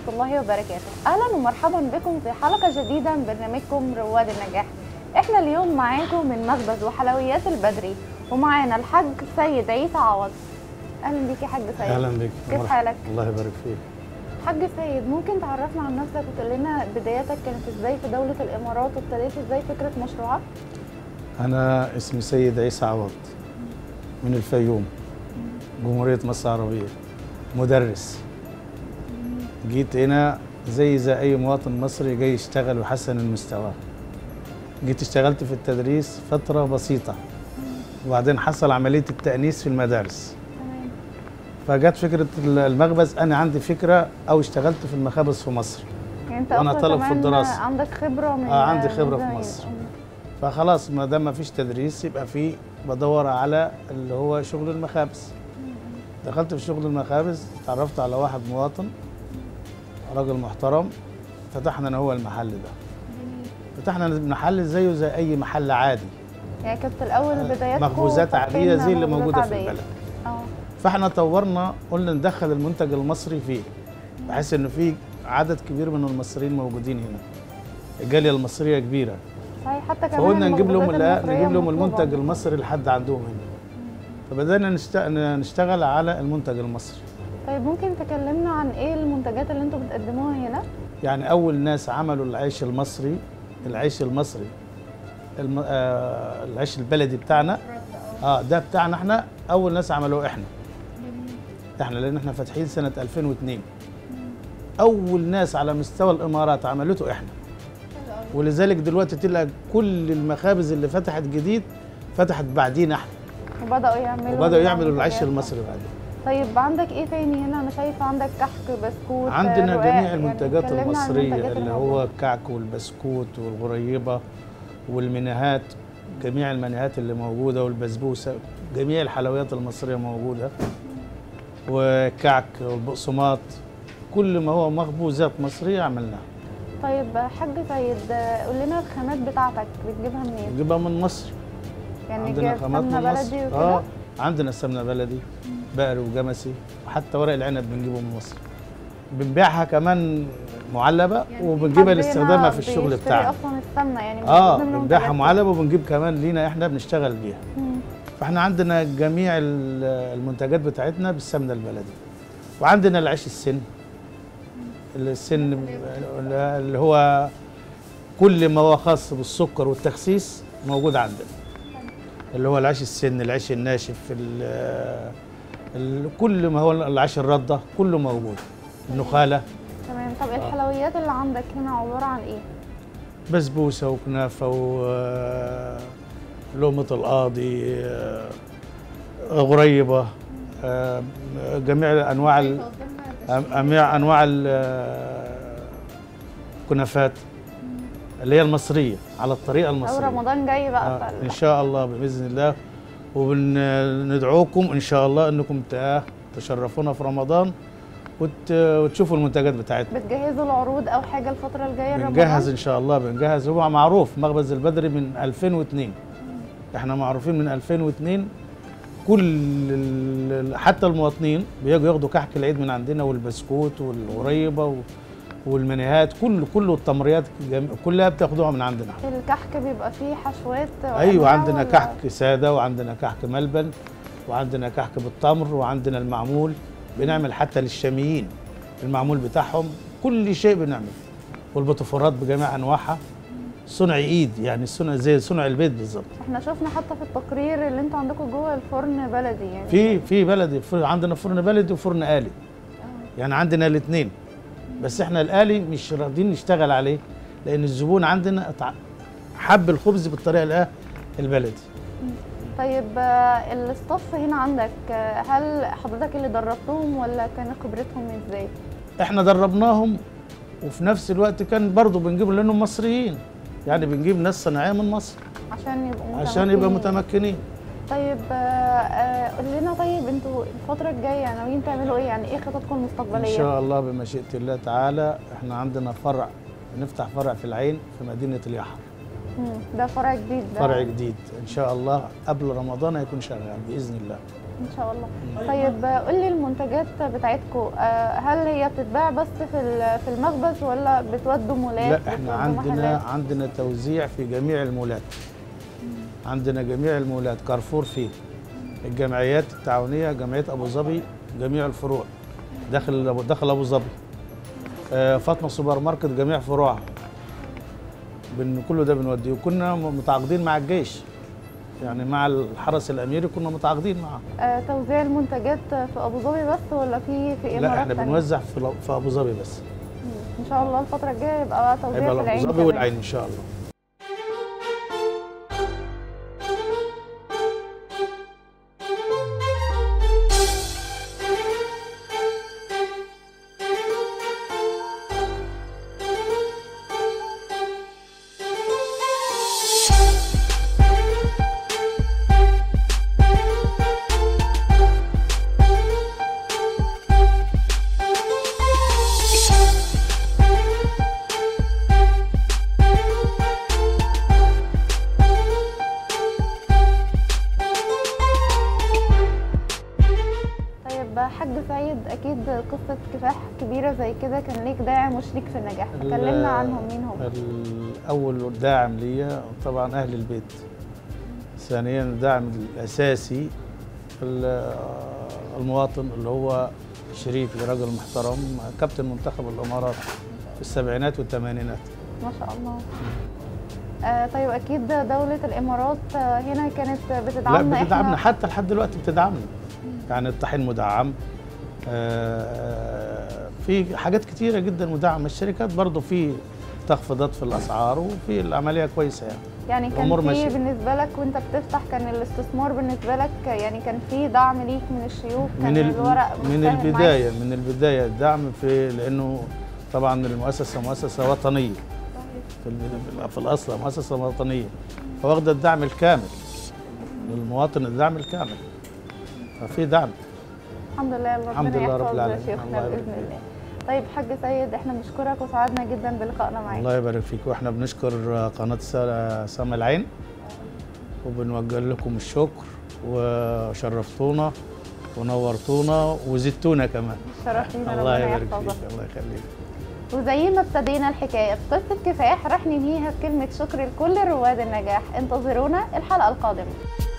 الله وبركاته اهلا ومرحبا بكم في حلقه جديده من برنامجكم رواد النجاح احنا اليوم معاكم من مخبز وحلويات البدري ومعانا الحاج سيد عيسى عوض اهلا بيك يا حاج سيد اهلا بك كيف مرحبا. حالك الله يبارك فيك حاج سيد ممكن تعرفنا عن نفسك وتقول لنا بداياتك كانت ازاي في دوله الامارات وابتديت ازاي فكره مشروعك انا اسمي سيد عيسى عوض من الفيوم جمهوريه مصر العربيه مدرس جيت هنا زي زي اي مواطن مصري جاي يشتغل ويحسن من مستواه جيت اشتغلت في التدريس فتره بسيطه وبعدين حصل عمليه التانيث في المدارس تمام فجت فكره المخبز انا عندي فكره او اشتغلت في المخابز في مصر يعني انت وأنا أصلاً طالب في كمان الدراسة. عندك خبره من آه، عندي من خبرة في زمان. مصر. فخلاص ما دام ما فيش تدريس يبقى في بدور على اللي هو شغل المخابز دخلت في شغل المخابز تعرفت على واحد مواطن راجل محترم فتحنا انا هو المحل ده فتحنا المحل زيه زي اي محل عادي يعني كانت الاول بداياتكم مخبوزات فاتحين عاديه زي اللي مخبوزات موجوده في عادية. البلد اه فاحنا طورنا قلنا ندخل المنتج المصري فيه بحيث انه في عدد كبير من المصريين موجودين هنا الجاليه المصريه كبيره صحيح حتى كمان فقلنا نجيب لهم المخبوزات لا المصرية نجيب لهم مطلوبة. المنتج المصري لحد عندهم هنا فبدانا نشت- نشتغل على المنتج المصري طيب ممكن تكلمنا عن ايه المنتجات اللي انتوا بتقدموها هنا يعني اول ناس عملوا العيش المصري العيش المصري الم... آه العيش البلدي بتاعنا اه ده بتاعنا احنا اول ناس عملوه احنا احنا لان احنا فاتحين سنه 2002 اول ناس على مستوى الامارات عملته احنا ولذلك دلوقتي تلاقي كل المخابز اللي فتحت جديد فتحت بعدينا احنا وبداوا يعملوا وبداوا يعملوا العيش منتجات. المصري بعدين طيب عندك ايه تاني هنا انا شايفه عندك كحك بسكوت عندنا رقاق. جميع يعني المنتجات اتكلمنا عن المصرية المنتجات اللي موجودة. هو الكعك والبسكوت والغريبة والمنهات جميع المنهات اللي موجودة والبسبوسة جميع الحلويات المصرية موجودة وكعك والبقسماط كل ما هو مخبوزات مصرية عملناها طيب حاج سيد قول لنا الخامات بتاعتك بتجيبها منين نجيبها من مصر يعني عندنا جايب خامات سمنه من مصر بلدي وكده اه عندنا سمنة بلدي بقري وجمسي وحتى ورق العنب بنجيبه من مصر بنبيعها كمان معلبة وبنجيبها حد لاستخدامها هنا في الشغل بيشتري بتاعنا اصلا السمنه يعني اه بنجيب منهم بنبيعها حاجات معلبه وبنجيب كمان لينا احنا بنشتغل بيها مم. فاحنا عندنا جميع ال- المنتجات بتاعتنا بالسمنه البلدي وعندنا العيش السن السن اللي هو كل ما هو خاص بالسكر والتخسيس موجود عندنا اللي هو العيش السن العيش الناشف ال- ال- كل ما هو العيش الرده كله موجود النخاله تمام طب الحلويات اللي عندك هنا عباره عن ايه بسبوسه وكنافه ولقمه القاضي آه، غريبه آه، جميع انواع ال- جميع انواع ال- آه، الكنافات اللي هي المصريه على الطريقه او المصريه رمضان جاي بقى آه، فال- ان شاء الله باذن الله وبندعوكم ان شاء الله انكم ت- تشرفونا في رمضان وت- وتشوفوا المنتجات بتاعتنا بتجهزوا العروض او حاجه الفتره الجايه لرمضان؟ بنجهز ان شاء الله بنجهز هو معروف مخبز البدري من 2002 احنا معروفين من 2002 كل ال- حتى المواطنين بيجوا ياخدوا كحك العيد من عندنا والبسكوت والغريبه و- والمنيهات كل كل التمريات جم- كلها بتاخدوها من عندنا الكحك بيبقى فيه حشوات ايوه وأنواع عندنا ولا- كحك ساده وعندنا كحك ملبن وعندنا كحك بالتمر وعندنا المعمول بنعمل حتى للشاميين المعمول بتاعهم كل شيء بنعمل والبطفورات بجميع انواعها صنع ايد يعني صنع زي صنع البيت بالظبط احنا شفنا حتى في التقرير اللي انتوا عندكم جوه الفرن بلدي يعني في في بلدي في عندنا فرن بلدي وفرن آلي يعني عندنا الاثنين بس احنا الآلي مش راضيين نشتغل عليه لأن الزبون عندنا اتع- حب الخبز بالطريقة الآه البلدي طيب آه، الاستاف هنا عندك آه، هل حضرتك اللي دربتهم ولا كانت خبرتهم ازاي؟ احنا دربناهم وفي نفس الوقت كان برضه بنجيب لانهم مصريين يعني بنجيب ناس صناعيه من مصر عشان يبقوا عشان يبقى متمكنين. متمكنين طيب آه، آه، قول لنا طيب انتوا الفترة الجاية ناويين تعملوا ايه؟ يعني ايه خططكم ان المستقبلية؟ شاء الله بمشيئه الله تعالى احنا عندنا فرع نفتح فرع في العين في مدينه اليحر مم، ده فرع جديد ده فرع جديد ان شاء الله قبل رمضان هيكون شغال باذن الله ان شاء الله طيب آه، قول لي المنتجات بتاعتكم هل هي بتتباع بس في ال- في المخبز ولا بتودوا مولات لا بتودوا احنا عندنا محلات؟ عندنا توزيع في جميع المولات عندنا جميع المولات كارفور فيه الجمعيات التعاونيه جمعيه ابو ظبي جميع الفروع داخل داخل ابو ظبي آه، فاطمه سوبر ماركت جميع فروعها بن كله ده بنوديه وكنا متعاقدين مع الجيش يعني مع الحرس الاميري كنا متعاقدين معاه آه، توزيع المنتجات في ابو ظبي بس ولا في في لا امارات احنا تانية؟ بنوزع في لو- في ابو ظبي بس ان شاء الله الفتره الجايه يبقى بقى توزيع هيبقى في ابو العين ظبي كمان. والعين ان شاء الله طيب حاج سيد اكيد قصه كفاح كبيره زي كده كان ليك داعم وشريك في النجاح فكلمنا عنهم مين هم الأول داعم ليا طبعا أهل البيت ثانيا الداعم الأساسي ال- المواطن اللي هو شريكي راجل محترم كابتن منتخب الإمارات في السبعينات والثمانينات ما شاء الله آه طيب اكيد دوله الامارات آه، هنا كانت لا بتدعمنا بتدعمنا احنا حتى لحد دلوقتي بتدعمنا يعني الطحين مدعم آه، في حاجات كتيرة جدا مدعمة الشركات برضو في تخفيضات في الأسعار وفي العملية كويسة يعني يعني كان الأمور في ماشية. بالنسبه لك وانت بتفتح كان الاستثمار بالنسبه لك يعني كان في دعم ليك من الشيوخ كان من ال- الورق من مسهل معاك؟ البدايه من البدايه الدعم في لانه طبعا المؤسسه مؤسسه وطنيه في ال- في الاصل مؤسسه وطنيه فواخده الدعم الكامل للمواطن الدعم الكامل ففي دعم الحمد لله ربنا الحمد لله رب يحفظ العالمين. شيخنا الله يبارك باذن الله طيب حاج سيد احنا بنشكرك وسعدنا جدا بلقائنا معاك الله يبارك فيك واحنا بنشكر قناه سا- سما العين وبنوجه لكم الشكر وشرفتونا ونورتونا وزدتونا كمان شرف لينا الله ربنا يبارك يحفظك فيك الله يخليك وزي ما ابتدينا الحكايه بقصه كفاح رح ننهيها بكلمه شكر لكل رواد النجاح انتظرونا الحلقه القادمه